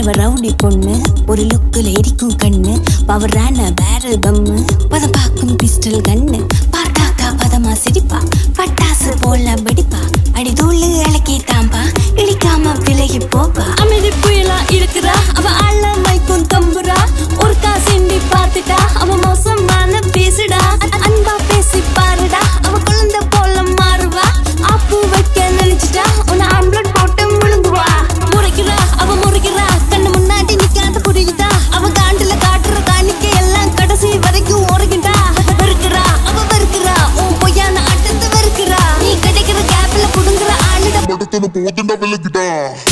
அவ ரவுடி பொண்ணு ஒரு லுக்குல எரிக்கும் கண்ணு பவரான பேரல் பம்மு பதம் பார்க்கும் பிஸ்டல் கண்ணு பார்த்தாக்கா பதமா சிரிப்பா பட்டாசு போல வெடிப்பா அடி தூளு இலக்கி தாம்பா இடிக்காம விலகி போப்பா அமைதி புயலா இருக்கிறா அவ ஆள மைக்கும் தம்புரா ஒரு காசிண்டி பார்த்துட்டா அவ மோசமான பேசுடா அ- அன்பா பேசி பாருடா அவ குழந்தை போல மாறுவா ஆப்பு வைக்க நினைச்சிட்டா உன்னை ஆம்லெட் போட்டு முழுங்குவா முறைக்கிறா அவ முறைக்கிறா கண்ணு முன்னாடி நிக்காத புரியுதா அவ காண்டுல காட்டுற காணிக்க எல்லாம் கடைசி வரைக்கும் ஓடுகிட்டா வெறுக்கிறா அவ வெறுக்கிறா உன் பொய்யான ஆட்டத்தை வெறுக்கிறா நீ கிடைக்கிற கேப்ல புடுங்குற ஆளுட படத்துல போதுண்டா விலகிட்டா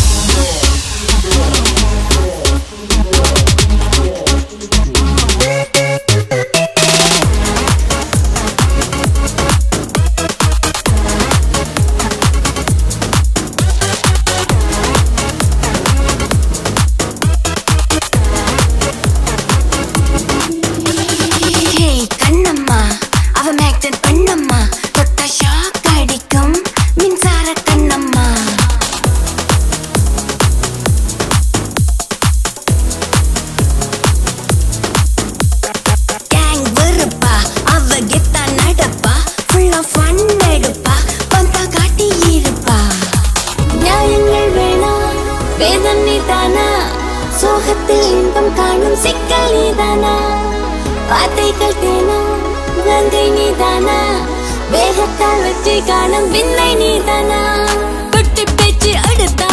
ஹேய் கண்ணம்மா அவ மேக்டன் பண்ணம்மா தொட்ட ஷாக் அடிக்கும் மின்சார கண்ணம்மா கேங் வெறுப்பா அவ கெத்தா நடப்பா ஃபுல்லா ஃபன் எடுப்பா பந்தா காட்டி இருப்பா நியாயங்கள் வேணாம் வேதம் நீதானா சோகத்தில் இன்பம் காணும் சிக்கல் நீதானா வார்த்தைகள் தேனா கங்கை நீதானா வேகத்தால் வெற்றி காணும் விண்ணை நீதானா தொட்டி பேச்சு அடுத்த